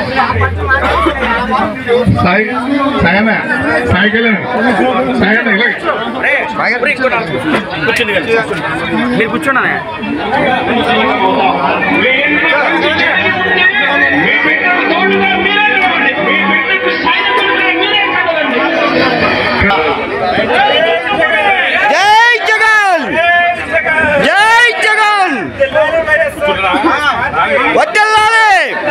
సాయి సాయన సాయికెళ్ళ సాయన ఇలాగే కూర్చోండి మీరు కూర్చోండి జై జగన్ జై జగన్ వద్దెల్లాలి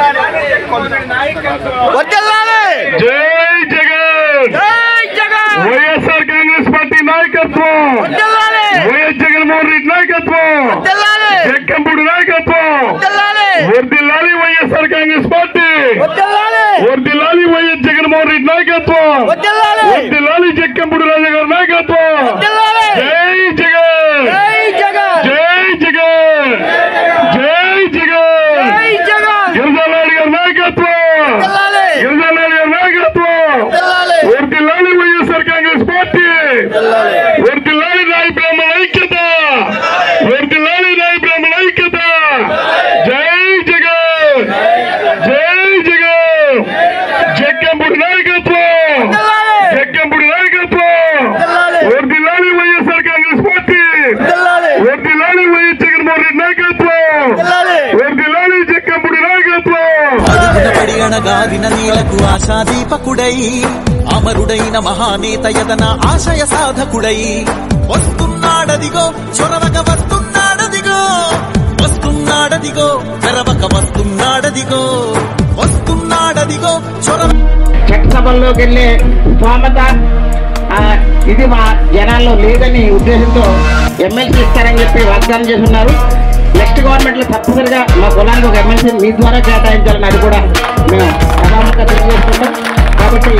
వద్దెల్లాలి జై జగన్ జై జగన్ వైఎస్ఆర్ కాంగ్రెస్ పార్టీ నాయకత్వం వద్దెల్లాలి వైఎస్ జగన్మోహన్ రెడ్డి నాయకత్వం వద్దెల్లాలి జక్కంపూడి నాయకత్వం వద్దెల్లాలి వర్దిల్లాలి వైఎస్ఆర్ కాంగ్రెస్ పార్టీ వద్దెల్లాలి వర్దిల్లాలి వైఎస్ జగన్మోహన్ రెడ్డి నాయకత్వం వద్దెల్లాలి వర్దిల్లాలి జక్కంపూడి రాజా గారి నాయకత్వం వద్దెల్లాలి జై జగన్ జై జగన్ జై జగన్ జై జగన్ జై జగన్ గిరిజాలాడి గారి నాయకత్వం వద్దెల్లాలి గిరిజాలాడి గారి నాయకత్వం వద్దెల్లాలి వర్దిల్లాలి వైఎస్ఆర్ కాంగ్రెస్ పార్టీ వర్దిల్లాలి నాయ బ్రాహ్మణ ఐక్యత వర్దిల్లాలి నాయ బ్రాహ్మణ ఐక్యత జై జగన్ జై జగన్ జగ్గంపూడి నాయకత్వం జగ్గంపూడి నాయకత్వం వర్దిల్లాలి వైఎస్ఆర్ కాంగ్రెస్ పార్టీ వద్దెల్లాలి వర్దిల్లాలి వైఎస్ జగన్మోహన్ రెడ్డి నాయకత్వం వద్దెల్లాలి వర్దిల్లాలి జగ్గంపూడి నాయకత్వం అడుగున పడి అణగారిన నీలకు ఆశాదీపకుడై అమరుడైన మహానేత యదన ఆశయ సాధకుడై వస్తున్నాడదిగో చొరవక వస్తున్నాడదిగో వస్తున్నాడదిగో తెరవక వస్తున్నాడదిగో వస్తున్నాడదిగో చొరవ చట్టసభల్లోకి వెళ్ళే స్తోమత ఆ, ఇది మా జనాల్లో లేదని ఉద్దేశంతో ఎమ్మెల్సీ ఇస్తారని చెప్పి వాగ్దానం చేస్తున్నారు నెక్స్ట్ గవర్నమెంట్ లో తప్పనిసరిగా మా కులానికి ఒక ఎమ్మెల్సీ మీ ద్వారా కేటాయించాలని అది కూడా మేము సభాముఖంగా తెలియజేస్తున్నాం కాబట్టి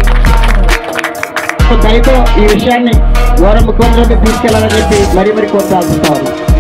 దయతో ఈ విషయాన్ని గౌరవ ముఖ్యమంత్రి తీసుకెళ్లాలని చెప్పి మరీ మరీ కోరుతా ఉన్నాం